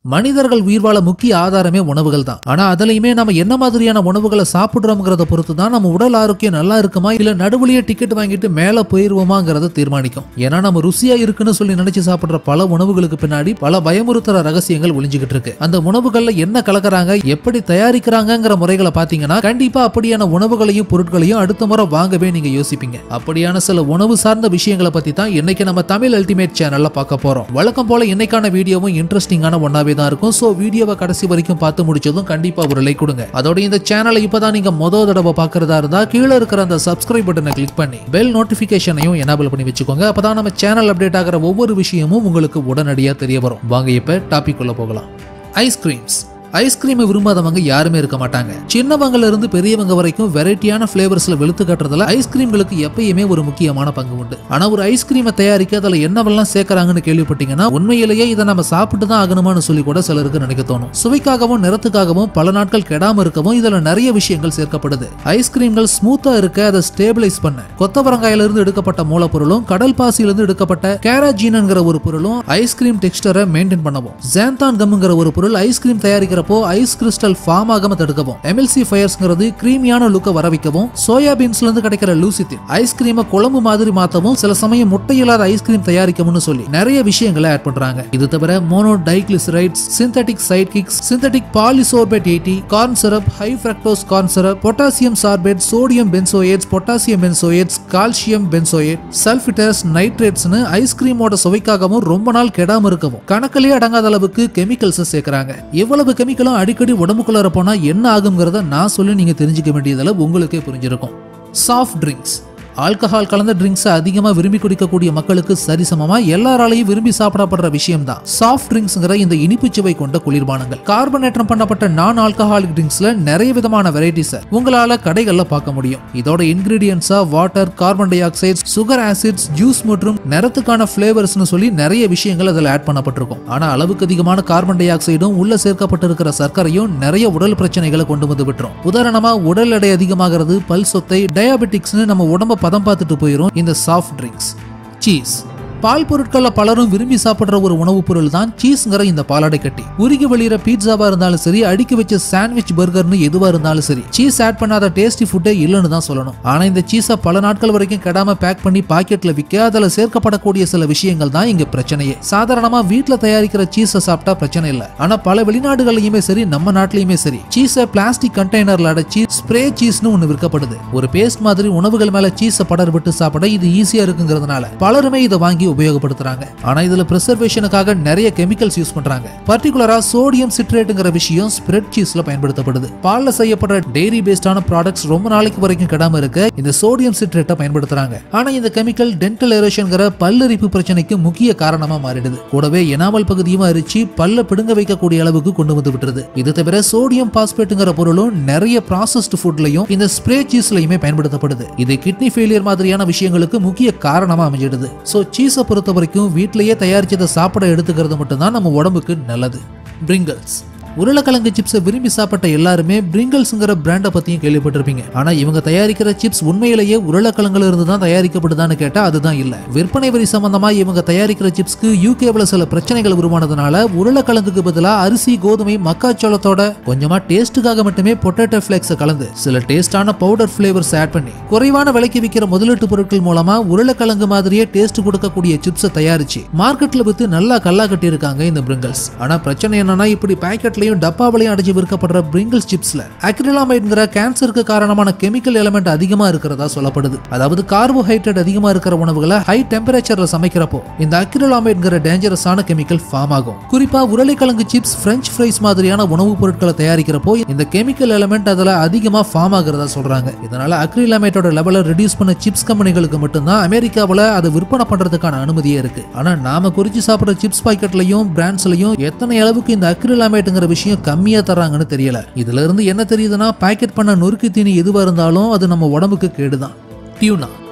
மனிதர்கள் உயிர் வாழ முக்கிய ஆதாரமே உணவுகள் தான் ஆனா அதுலயுமே நம்ம என்ன மாதிரியான உணவுகளை சாப்பிடுறோம்ங்கிறத பொறுத்து தான் நம்ம உடல் ஆரோக்கியம் நல்லா இருக்குமா இல்ல நடுவுலயே டிக்கெட் வாங்கிட்டு மேல போயிருவோமாங்கிறத தீர்மானிக்கும் ஏன்னா நம்ம ருசியா இருக்குன்னு சொல்லி நினைச்சு சாப்பிடுற பல உணவுகளுக்கு பின்னாடி பல பயமுறுத்துற ரகசியங்கள் ஒளிஞ்சுகிட்டு இருக்கு அந்த உணவுகள்ல என்ன கலக்கறாங்க எப்படி தயாரிக்கிறாங்கங்கிற முறைகளை பாத்தீங்கன்னா கண்டிப்பா அப்படியான உணவுகளையும் பொருட்களையும் அடுத்த முறை வாங்கவே நீங்க யோசிப்பீங்க அப்படியான சில உணவு சார்ந்த விஷயங்களை பத்தி தான் இன்னைக்கு நம்ம தமிழ் அல்டிமேட் சேனல்ல பார்க்க போறோம் வழக்கம் போல இன்னைக்கான வீடியோவும் இன்ட்ரெஸ்டிங்கான ஒன்னாவே தான் இருக்கும் சோ வீடியோவை கடைசி வரைக்கும் பார்த்து முடிச்சதும் கண்டிப்பா ஒரு லைக் கொடுங்க அதோட இந்த சேனலை இப்பதான் நீங்க மொதல் தடவை பார்க்கறதா இருந்தா கீழே இருக்கிற அந்த சப்ஸ்கிரைப் பட்டனை கிளிக் பண்ணி பெல் நோட்டிபிகேஷனையும் எனேபிள் பண்ணி வச்சுக்கோங்க அப்பதான் நம்ம சேனல் அப்டேட் ஆகிற ஒவ்வொரு விஷயமும் உங்களுக்கு உடனடியா தெரிய வரும் வாங்க இப்ப டாபிக் உள்ள போகலாம் ஐஸ்கிரீம்ஸ் ஐஸ்கிரீமை விரும்பாதவங்க யாருமே இருக்க மாட்டாங்க சின்னவங்கல இருந்து பெரியவங்க வரைக்கும் வெரைட்டியான ஃபிளேவர்ஸ்ல வெளுத்து காட்டுறதுல ஐஸ்கிரீம்களுக்கு எப்பயுமே ஒரு முக்கியமான பங்கு உண்டு ஆனா ஒரு ஐஸ்கிரீமை தயாரிக்க அதுல என்னவெல்லாம் சேர்க்கறாங்கன்னு கேள்விப்பட்டீங்கன்னா உண்மையிலேயே இதை நம்ம சாப்பிட்டு தான் ஆகணுமான்னு சொல்லி கூட சிலருக்கு நினைக்க தோணும் சுவைக்காகவும் நிறத்துக்காகவும் பல நாட்கள் கெடாம இருக்கவும் இதுல நிறைய விஷயங்கள் சேர்க்கப்படுது ஐஸ்கிரீம்கள் ஸ்மூத்தா இருக்க அதை ஸ்டேபிளைஸ் பண்ண கொத்தவரங்காயில இருந்து எடுக்கப்பட்ட மூலப்பொருளும் கடல் பாசியில இருந்து எடுக்கப்பட்ட கேராஜீனங்கிற ஒரு பொருளும் ஐஸ்கிரீம் டெக்ஸ்டரை மெயின்டைன் பண்ணவும் ஜாந்தான் கம்ங்கிற ஒரு பொருள் ஐஸ்கிரீம் தயாரிக்கிறப்போ ஐஸ் கிறிஸ்டல் ஃபார்ம் ஆகாம தடுக்கவும் எம்எல்சி ஃபயர்ஸ்ங்கிறது கிரீமியான லுக்க வர வைக்கவும் சோயா பீன்ஸ்ல இருந்து கிடைக்கிற லூசித்தின் ஐஸ்கிரீமை குழம்பு மாதிரி மாத்தவும் சில சமயம் முட்டை இல்லாத ஐஸ்கிரீம் தயாரிக்கவும்னு சொல்லி நிறைய விஷயங்களை ஆட் பண்றாங்க இது தவிர mono diglycerides synthetic side kicks synthetic polysorbate eighty corn syrup high fructose corn syrup potassium sorbate sodium benzoates potassium benzoates calcium benzoate sulphites நைட்ரேட்ஸ்னு ஐஸ்கிரீமோட சுவைக்காகவும் ரொம்ப நாள் கெடாம இருக்கவும் கணக்கிலே அடங்காத அளவுக்கு கெமிக்கல்ஸ் சேர்க்கறாங்க எவ்வளவு கெமிக்கலும் அடிக்கடி உடம்புக்குள்ளார போனா என்ன ஆகுங்கிறத நான் சொல்லி நீங்க தெரிஞ்சுக்க வேண்டியதுல உங்களுக்கே புரிஞ்சிருக்கும் சாஃப்ட் ட்ரிங்க்ஸ் ஆல்கஹால் கலந்த ட்ரிங்க்ஸை அதிகமாக விரும்பி குடிக்கக்கூடிய மக்களுக்கு சரிசமமா எல்லாராலையும் விரும்பி சாப்பிடப்படுற விஷயம் தான் சாஃப்ட் ட்ரிங்க்ஸ்ங்கிற இந்த இனிப்பு சுவை கொண்ட குளிர்பானங்கள் கார்பனேற்றம் பண்ணப்பட்ட நான் ஆல்கஹாலிக் ட்ரிங்க்ஸ்ல நிறைய விதமான வெரைட்டிஸை உங்களால கடைகள்ல பார்க்க முடியும் இதோட இன்கிரீடியன்ஸா water carbon dioxide sugar acids juice மற்றும் நிறத்துக்கான ஃபிளேவர்ஸ்னு சொல்லி நிறைய விஷயங்கள் அதில் ஆட் பண்ணப்பட்டிருக்கும் ஆனா அளவுக்கு அதிகமான கார்பன் டை ஆக்சைடும் உள்ள சேர்க்கப்பட்டிருக்கிற சர்க்கரையும் நிறைய உடல் பிரச்சனைகளை கொண்டு வந்து விட்டுரும் உதாரணமா உடல் எடை அதிகமாகிறது பல் சொத்தை டயாபெட்டிக்ஸ்னு நம்ம உடம்ப பதம் பார்த்துட்டு போயிரும் இந்த சாஃப்ட் ட்ரிங்க்ஸ் சீஸ் பால் பொருட்களை பலரும் விரும்பி சாப்பிடுற ஒரு உணவுப் பொருள் தான் சீஸ்ங்கிற இந்த பாலாடை கட்டி உருகி வெளியிற பீட்சாவா இருந்தாலும் சரி அடுக்கி வச்ச சாண்ட்விச் பர்கர்னு எதுவா இருந்தாலும் சரி சீஸ் ஆட் பண்ணாத டேஸ்டி ஃபுட்டே இல்லைன்னு தான் சொல்லணும் ஆனா இந்த சீஸை பல நாட்கள் வரைக்கும் கெடாம பேக் பண்ணி பாக்கெட்ல விற்க அதுல சேர்க்கப்படக்கூடிய சில விஷயங்கள் தான் இங்க பிரச்சனையே சாதாரணமா வீட்ல தயாரிக்கிற சீஸை சாப்பிட்டா பிரச்சனை இல்லை ஆனா பல வெளிநாடுகள்லயுமே சரி நம்ம நாட்டிலயுமே சரி சீஸை பிளாஸ்டிக் கண்டெய்னர்ல அடைச்சி ஸ்ப்ரே சீஸ்னு ஒன்னு விற்கப்படுது ஒரு பேஸ்ட் மாதிரி உணவுகள் மேல சீஸை படர் விட்டு சாப்பிட இது ஈஸியா இருக்குங்கிறதுனால பலருமே இதை வாங்கி உபயோகப்படுத்துறாங்க ஆனா இதுல பிரிசர்வேஷனுக்காக நிறைய கெமிக்கல்ஸ் யூஸ் பண்றாங்க பர்டிகுலரா சோடியம் சிட்ரேட்ங்கிற விஷயம் ஸ்ப்ரெட் சீஸ்ல பயன்படுத்தப்படுது பால்ல செய்யப்படுற டெய்ரி பேஸ்டான ப்ராடக்ட்ஸ் ரொம்ப நாளைக்கு வரைக்கும் கெடாம இருக்க இந்த சோடியம் சிட்ரேட்டை பயன்படுத்துறாங்க ஆனா இந்த கெமிக்கல் டென்டல் எரோஷன்ங்கிற பல்லரிப்பு பிரச்சனைக்கு முக்கிய காரணமா மாறிடுது கூடவே எனாமல் பகுதியும் அரிச்சு பல்ல பிடுங்க வைக்கக்கூடிய அளவுக்கு கொண்டு வந்து விட்டுருது இது தவிர சோடியம் பாஸ்பேட்டுங்கிற பொருளும் நிறைய ப்ராசஸ்டு ஃபுட்லயும் இந்த ஸ்ப்ரே சீஸ்லயுமே பயன்படுத்தப்படுது இது கிட்னி ஃபெயிலியர் மாதிரியான விஷயங்களுக்கு முக்கிய காரணமா அமைஞ்சிடுது சோ சீஸை பொறுத்த வரைக்கும் வீட்டிலேயே தயாரிச்சதை சாப்பிட எடுத்துக்கிறது மட்டும்தான் நம்ம உடம்புக்கு நல்லது பிரிங்கல்ஸ் உருளைக்கிழங்கு சிப்ஸை விரும்பி சாப்பிட்ட எல்லாருமே பிரிங்கல்ஸ்ங்கிற பிராண்டை பத்தியும் கேள்விப்பட்டிருப்பீங்க ஆனா இவங்க தயாரிக்கிற சிப்ஸ் உண்மையிலேயே உருளைக்கிழங்குல இருந்து தான் தயாரிக்கப்படுதான்னு கேட்டா அதுதான் இல்ல விற்பனை வரி சம்பந்தமா இவங்க தயாரிக்கிற சிப்ஸ்க்கு யூகேவில் சில பிரச்சனைகள் உருவானதுனால உருளைக்கிழங்குக்கு பதிலா அரிசி கோதுமை மக்காச்சோளத்தோட கொஞ்சமா டேஸ்ட்டுக்காக மட்டுமே பொட்டேட்டோ ஃபிளேக்ஸை கலந்து சில டேஸ்டான பவுடர் ஃபிளேவர்ஸ் ஆட் பண்ணி குறைவான விலைக்கு விற்கிற முதலீட்டு பொருட்கள் மூலமா உருளைக்கிழங்கு மாதிரியே டேஸ்ட் கொடுக்கக்கூடிய சிப்ஸை தயாரிச்சு மார்க்கெட்ல வித்து நல்லா கல்லா கட்டி இருக்காங்க இந்த பிரிங்கல்ஸ் ஆனா பிரச்சனை என்னன்னா இப்படி பாக்கெட்லயும் டப்பாவிலையும் அடைச்சு விற்கப்படுற பிரிங்கிள்ஸ் சிப்ஸ்ல அக்ரிலாமைட்ங்கிற கேன்சருக்கு காரணமான கெமிக்கல் எலிமெண்ட் அதிகமா இருக்கிறதா சொல்லப்படுது அதாவது கார்போஹைட்ரேட் அதிகமா இருக்கிற உணவுகளை ஹை டெம்பரேச்சர்ல சமைக்கிறப்போ இந்த அக்ரிலாமைட்ங்கிற டேஞ்சரஸான கெமிக்கல் ஃபார்ம் ஆகும் குறிப்பா உருளைக்கிழங்கு சிப்ஸ் பிரெஞ்ச் ஃப்ரைஸ் மாதிரியான உணவுப் பொருட்களை தயாரிக்கிறப்போ இந்த கெமிக்கல் எலிமெண்ட் அதுல அதிகமா ஃபார்ம் ஆகுறதா சொல்றாங்க இதனால அக்ரிலாமைட்டோட லெவலை ரெடியூஸ் பண்ண சிப்ஸ் கம்பெனிகளுக்கு மட்டும்தான் அமெரிக்காவுல அதை விற்பனை பண்றதுக்கான அனுமதியே இருக்கு ஆனா நாம குறிச்சு சாப்பிடுற சிப்ஸ் பாக்கெட்லயும் பிராண்ட்ஸ்லயும் எத்தனை அளவுக்கு இந்த அக்ரிலாமைட்டுங்கிற விஷயம் கம்மியா தராங்கன்னு தெரியல இதுல இருந்து என்ன தெரியுதுன்னா பாக்கெட் பண்ண நொறுக்கு தீனி எதுவா இருந்தாலும் அது நம்ம உடம்புக்கு கேடுதான் டியூனா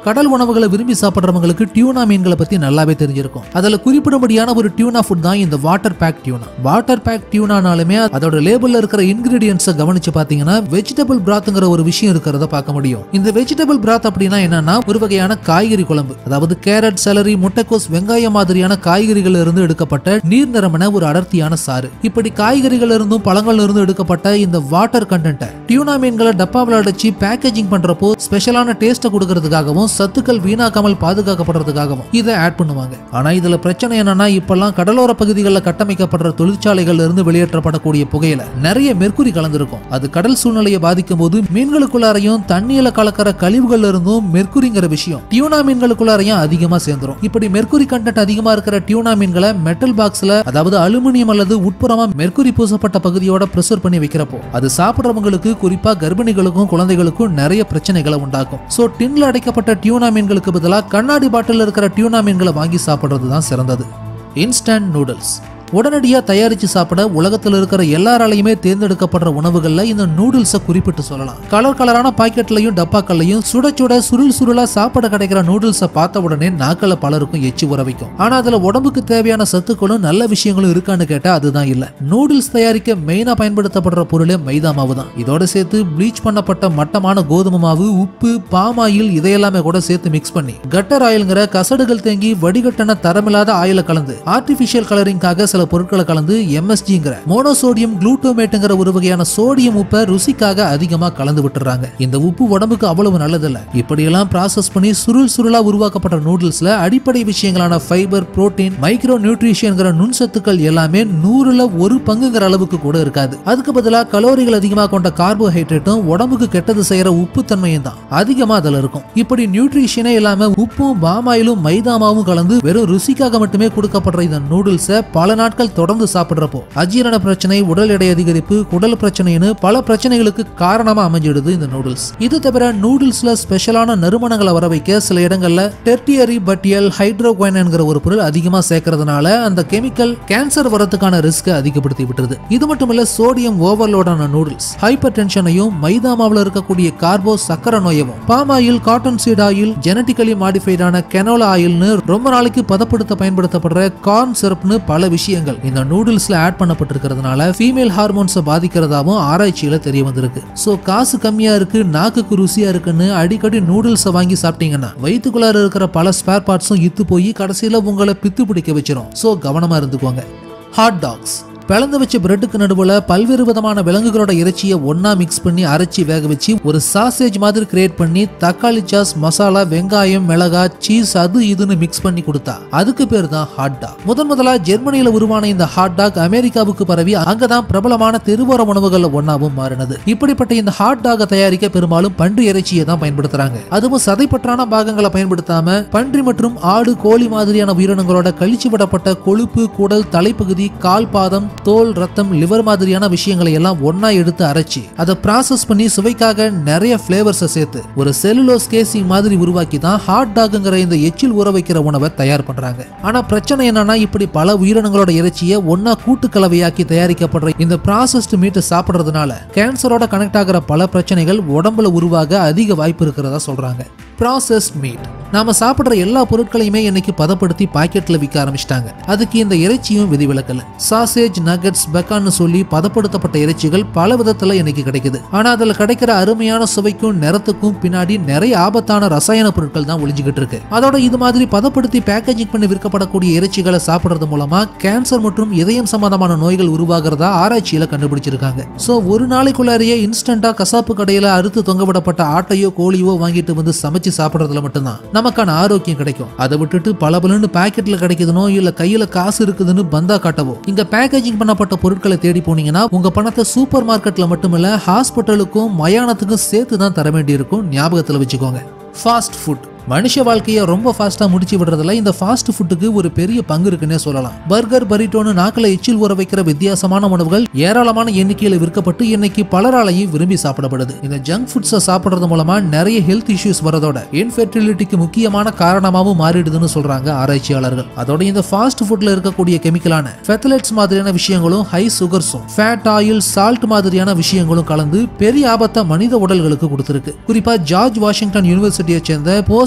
கடல் உணவுகளை விரும்பி சாப்பிடுறவங்களுக்கு டியூனா மீன்களை பத்தி நல்லாவே தெரிஞ்சிருக்கும் அதுல குறிப்பிடும்படியான ஒரு டியூனா ஃபுட் தான் இந்த water pack tuna water pack டியூனானாலுமே அதோட லேபிள்ல இருக்கிற இன்கிரீடியன்ஸை கவனிச்சு பாத்தீங்கன்னா வெஜிடபிள் பிராத்ங்கிற ஒரு விஷயம் இருக்கிறத பார்க்க முடியும் இந்த வெஜிடபிள் பிராத் அப்படின்னா என்னன்னா ஒரு வகையான காய்கறி குழம்பு அதாவது கேரட் செலரி முட்டைக்கோஸ் வெங்காயம் மாதிரியான காய்கறிகள் இருந்து எடுக்கப்பட்ட நீர் நிறமன ஒரு அடர்த்தியான சாறு இப்படி காய்கறிகள் இருந்தும் பழங்கள்ல இருந்து எடுக்கப்பட்ட இந்த வாட்டர் கண்டென்ட்டை டியூனா மீன்களை டப்பாவில் அடைச்சு பேக்கேஜிங் பண்றப்போ ஸ்பெஷலான டேஸ்ட்டை கொடுக்கறதுக்காகவும் சத்துக்கள் வீணாக்காமல் பாதுகாக்கப்படுறதுக்காகவும் இதை ஆட் பண்ணுவாங்க ஆனா இதுல பிரச்சனை என்னன்னா இப்பெல்லாம் கடலோர பகுதிகளில் கட்டமைக்கப்படுற தொழிற்சாலைகள்ல இருந்து வெளியேற்றப்படக்கூடிய புகையில நிறைய மெர்க்குரி கலந்திருக்கும் அது கடல் சூழ்நிலையை பாதிக்கும் போது மீன்களுக்குள்ளாரையும் தண்ணியில கலக்கிற கழிவுகள்ல இருந்தும் மெர்க்குரிங்கிற விஷயம் டியூனா மீன்களுக்குள்ளாரையும் அதிகமா சேர்ந்துரும் இப்படி மெர்க்குரி கண்டென்ட் அதிகமா இருக்கிற டியூனா மீன்களை மெட்டல் பாக்ஸ்ல அதாவது அலுமினியம் அல்லது உட்புறமா மெர்க்குரி பூசப்பட்ட பகுதியோட ப்ரெஷர் பண்ணி வைக்கிறப்போ அது சாப்பிடுறவங்களுக்கு குறிப்பா கர்ப்பிணிகளுக்கும் குழந்தைகளுக்கும் நிறைய பிரச்சனைகளை உண்டாக்கும் சோ டின்ல அடைக்கப்பட்ட டியூனா மீன்களுக்கு பதிலா கண்ணாடி பாட்டில் இருக்கிற டியூனா மீன்களை வாங்கி சாப்பிடுறது தான் சிறந்தது இன்ஸ்டன்ட் நூடுல்ஸ் உடனடியாக தயாரித்து சாப்பிட உலகத்தில் இருக்கிற எல்லாராலையுமே தேர்ந்தெடுக்கப்படுற உணவுகள்ல இந்த நூடுல்ஸை குறிப்பிட்டு சொல்லலாம் கலர் கலரான பாக்கெட்லையும் டப்பாக்கள்லையும் சுட சுட சுருள் சுருளா சாப்பிட கிடைக்கிற நூடுல்ஸை பார்த்த உடனே நாக்கில் பலருக்கும் எச்சி உற வைக்கும் ஆனா அதுல உடம்புக்கு தேவையான சத்துக்களும் நல்ல விஷயங்களும் இருக்கான்னு கேட்டா அதுதான் இல்ல நூடுல்ஸ் தயாரிக்க மெயினா பயன்படுத்தப்படுற பொருளே மைதா மாவு தான் இதோட சேர்த்து ப்ளீச் பண்ணப்பட்ட மட்டமான கோதுமை மாவு உப்பு பாம் ஆயில் இதையெல்லாமே கூட சேர்த்து மிக்ஸ் பண்ணி கட்டர் ஆயில்ங்கிற கசடுகள் தேங்கி வடிகட்டன தரமில்லாத ஆயில கலந்து ஆர்டிபிஷியல் கலரிங்காக சில பொருட்களை கலந்து எம்எஸ்ஜிங்கிற மோனோசோடியம் குளூட்டோமேட்டுங்கிற ஒரு வகையான சோடியம் உப்பை ருசிக்காக அதிகமா கலந்து விட்டுறாங்க இந்த உப்பு உடம்புக்கு அவ்வளவு நல்லதில்ல இப்படியெல்லாம் ப்ராசஸ் பண்ணி சுருள் சுருளா உருவாக்கப்பட்ட நூடுல்ஸ்ல அடிப்படை விஷயங்களான ஃபைபர் புரோட்டீன் மைக்ரோ நியூட்ரிஷியன்கிற நுண்சத்துக்கள் எல்லாமே நூறுல ஒரு பங்குங்கிற அளவுக்கு கூட இருக்காது அதுக்கு பதிலா கலோரிகள் அதிகமா கொண்ட கார்போஹைட்ரேட்டும் உடம்புக்கு கெட்டது செய்யற உப்பு தன்மையும் தான் அதிகமா அதுல இருக்கும் இப்படி நியூட்ரிஷனே இல்லாம உப்பும் பாமாயிலும் மைதாமாவும் கலந்து வெறும் ருசிக்காக மட்டுமே கொடுக்கப்படுற இந்த நூடுல்ஸை பல நாட்கள் தொடர்ந்து சாப்பிடுறப்போ அஜீரண பிரச்சனை உடல் எடை அதிகரிப்பு குடல் பிரச்சனைன்னு பல பிரச்சனைகளுக்கு காரணமா அமைஞ்சிடுது இந்த நூடுல்ஸ் இது தவிர நூடுல்ஸ்ல ஸ்பெஷலான நறுமணங்களை வர வைக்க சில இடங்கள்ல டெர்டியரி பட்டியல் ஹைட்ரோகுவைன்ங்கிற ஒரு பொருள் அதிகமா சேர்க்கறதுனால அந்த கெமிக்கல் கேன்சர் வரதுக்கான ரிஸ்க் அதிகப்படுத்தி விட்டுருது இது மட்டும் இல்ல சோடியம் ஓவர்லோடான நூடுல்ஸ் ஹைப்பர் டென்ஷனையும் மைதா மாவுல இருக்கக்கூடிய கார்போ சக்கர நோயவும் palm oil cotton seed oil genetically மாடிஃபைடான கெனோலா ஆயில்னு ரொம்ப நாளைக்கு பதப்படுத்த பயன்படுத்தப்படுற கார்ன் சிறப்னு பல விஷயங்கள் இந்த நூடுல்ஸ்ல ஆட் பண்ணப்பட்டிருக்கிறதுனால ஃபீமேல் ஹார்மோன்ஸை பாதிக்கிறதாவும் ஆராய்ச்சியில தெரிய வந்திருக்கு சோ காசு கம்மியா இருக்கு நாக்குக்கு ருசியா இருக்குன்னு அடிக்கடி நூடுல்ஸை வாங்கி சாப்பிட்டீங்கன்னா வயிற்றுக்குள்ளார இருக்கிற பல ஸ்பேர் பார்ட்ஸும் இத்து போய் கடைசியில உங்களை பித்து பிடிக்க வச்சிரும் சோ கவனமா இருந்துக்கோங்க ஹாட் டாக்ஸ் பிளந்து வச்ச பிரெட்டுக்கு நடுவுல பல்வேறு விதமான விலங்குகளோட இறைச்சியை ஒண்ணா மிக்ஸ் பண்ணி அரைச்சி வேக வச்சு ஒரு சாசேஜ் மாதிரி கிரியேட் பண்ணி தக்காளி சாஸ் மசாலா வெங்காயம் மிளகா சீஸ் அது இதுன்னு மிக்ஸ் பண்ணி கொடுத்தா அதுக்கு பேர் தான் ஹாட் டாக் முதன் முதலா ஜெர்மனியில உருவான இந்த ஹாட் டாக் அமெரிக்காவுக்கு பரவி அங்கதான் பிரபலமான தெருவோர உணவுகள்ல ஒன்னாவும் மாறினது இப்படிப்பட்ட இந்த ஹாட் டாகை தயாரிக்க பெரும்பாலும் பன்றி இறைச்சியை தான் பயன்படுத்துறாங்க அதுவும் சதைப்பற்றான பாகங்களை பயன்படுத்தாம பன்றி மற்றும் ஆடு கோழி மாதிரியான உயிரினங்களோட கழிச்சு விடப்பட்ட கொழுப்பு குடல் தலைப்பகுதி கால் பாதம் தோல் ரத்தம் லிவர் மாதிரியான விஷயங்களை எல்லாம் ஒண்ணா எடுத்து அரைச்சி அதை ப்ராசஸ் பண்ணி சுவைக்காக நிறைய ஃபிளேவர்ஸை சேர்த்து ஒரு செல்லுலோஸ் கேசிங் மாதிரி உருவாக்கி தான் ஹாட் டாக்ங்கிற இந்த எச்சில் ஊற வைக்கிற உணவை தயார் பண்றாங்க ஆனா பிரச்சனை என்னன்னா இப்படி பல உயிரினங்களோட இறைச்சியை ஒண்ணா கூட்டு கலவையாக்கி தயாரிக்கப்படுற இந்த ப்ராசஸ்டு மீட்டை சாப்பிடுறதுனால கேன்சரோட கனெக்ட் ஆகிற பல பிரச்சனைகள் உடம்புல உருவாக அதிக வாய்ப்பு இருக்கிறதா சொல்றாங்க ப்ராசஸ்ட் மீட் நாம சாப்பிடுற எல்லா பொருட்களையுமே இன்னைக்கு பதப்படுத்தி பாக்கெட்ல விற்க ஆரம்பிச்சிட்டாங்க அதுக்கு இந்த இறைச்சியும் விதிவிலக்கல சாசேஜ் நகட்ஸ் பெக்கான்னு சொல்லி பதப்படுத்தப்பட்ட இறைச்சிகள் பல விதத்துல இன்னைக்கு கிடைக்குது ஆனா அதுல கிடைக்கிற அருமையான சுவைக்கும் நிறத்துக்கும் பின்னாடி நிறைய ஆபத்தான ரசாயன பொருட்கள் தான் ஒளிஞ்சுகிட்டு இருக்கு அதோட இது மாதிரி பதப்படுத்தி பேக்கேஜிங் பண்ணி விற்கப்படக்கூடிய இறைச்சிகளை சாப்பிடுறது மூலமா கேன்சர் மற்றும் இதயம் சம்பந்தமான நோய்கள் உருவாகிறதா ஆராய்ச்சியில கண்டுபிடிச்சிருக்காங்க சோ ஒரு நாளைக்குள்ளாரியே இன்ஸ்டன்டா கசாப்பு கடையில அறுத்து தொங்கவிடப்பட்ட ஆட்டையோ கோழியோ வாங்கிட்டு வந்து சமைச்சு சாப்பிடுறதுல மட்டும்தான் நமக்கான ஆரோக்கியம் கிடைக்கும் அதை விட்டுட்டு பல பலன்னு பாக்கெட்ல கிடைக்குதுனோ இல்ல கையில காசு இருக்குதுன்னு பந்தா காட்டவோ இங்க பேக்கேஜிங் பண்ணப்பட்ட பொருட்களை தேடி போனீங்கன்னா உங்க பணத்தை சூப்பர் மார்க்கெட்ல மட்டுமில்ல ஹாஸ்பிட்டலுக்கும் மயானத்துக்கும் சேர்த்து தான் தர வேண்டியிருக்கும் ஞாபகத்துல வச்சுக்கோங்க ஃபாஸ்ட் ஃபுட் மனுஷ வாழ்க்கையை ரொம்ப ஃபாஸ்டா முடிச்சு விடுறதுல இந்த ஃபாஸ்ட் ஃபுட்டுக்கு ஒரு பெரிய பங்கு இருக்குன்னே சொல்லலாம் பர்கர் பரிட்டோன்னு நாக்கில் எச்சில் ஊற வைக்கிற வித்தியாசமான உணவுகள் ஏராளமான எண்ணிக்கையில் விற்கப்பட்டு இன்னைக்கு பலராலையும் விரும்பி சாப்பிடப்படுது இந்த ஜங்க் ஃபுட்ஸை சாப்பிடுறது மூலமா நிறைய ஹெல்த் இஷ்யூஸ் வரதோட இன்ஃபெர்டிலிட்டிக்கு முக்கியமான காரணமாகவும் மாறிடுதுன்னு சொல்றாங்க ஆராய்ச்சியாளர்கள் அதோட இந்த ஃபாஸ்ட் ஃபுட்ல இருக்கக்கூடிய கெமிக்கலான ஃபெத்தலைட்ஸ் மாதிரியான விஷயங்களும் ஹை சுகர்ஸும் ஃபேட் ஆயில் சால்ட் மாதிரியான விஷயங்களும் கலந்து பெரிய ஆபத்தை மனித உடல்களுக்கு கொடுத்திருக்கு குறிப்பா ஜார்ஜ் வாஷிங்டன் யூனிவர்சிட்டியை சேர்ந்த போஸ்ட்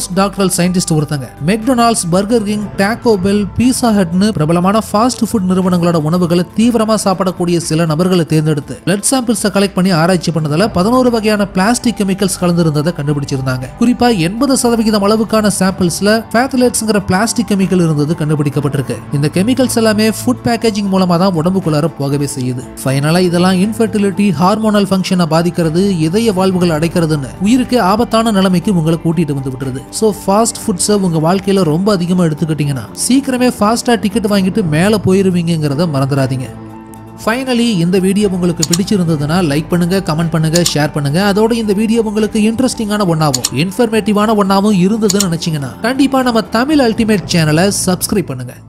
போஸ்ட் டாக்டரல் சயின்டிஸ்ட் ஒருத்தங்க McDonald's Burger King Taco Bell pizza ஹட்னு பிரபலமான ஃபாஸ்ட் ஃபுட் நிறுவனங்களோட உணவுகளை தீவிரமா சாப்பிடக்கூடிய சில நபர்களை தேர்ந்தெடுத்து பிளட் சாம்பிள்ஸை கலெக்ட் பண்ணி ஆராய்ச்சி பண்ணதுல பதினோரு வகையான பிளாஸ்டிக் கெமிக்கல்ஸ் கலந்திருந்ததை கண்டுபிடிச்சிருந்தாங்க குறிப்பா எண்பது சதவிகிதம் அளவுக்கான சாம்பிள்ஸ்ல ஃபேத்லேட்ஸ்ங்கிற பிளாஸ்டிக் கெமிக்கல் இருந்தது கண்டுபிடிக்கப்பட்டிருக்கு இந்த கெமிக்கல்ஸ் எல்லாமே ஃபுட் பேக்கேஜிங் மூலமா தான் உடம்புக்குள்ளார போகவே செய்யுது ஃபைனலா இதெல்லாம் இன்ஃபர்டிலிட்டி ஹார்மோனல் ஃபங்க்ஷனை பாதிக்கிறது இதய வாழ்வுகள் அடைக்கிறதுன்னு உயிருக்கு ஆபத்தான நிலைமைக்கு உங்களை கூட்டிட்டு வந்து விட்டுருது ஸோ ஃபாஸ்ட் ஃபுட்ஸை உங்க வாழ்க்கையில ரொம்ப அதிகமா எடுத்துக்கிட்டீங்கன்னா சீக்கிரமே ஃபாஸ்டா டிக்கெட் வாங்கிட்டு மேலே போயிருவீங்கிறத மறந்துடாதீங்க ஃபைனலி இந்த வீடியோ உங்களுக்கு பிடிச்சிருந்ததுன்னா லைக் பண்ணுங்க கமெண்ட் பண்ணுங்க ஷேர் பண்ணுங்க அதோட இந்த வீடியோ உங்களுக்கு இன்ட்ரெஸ்டிங்கான ஒன்னாவும் இன்ஃபர்மேட்டிவான ஒன்னாவும் இருந்ததுன்னு நினைச்சீங்கன்னா கண்டிப்பா நம்ம தமிழ் அல்டிமேட் சேனலை சப்ஸ்கிரைப் பண்ணுங்க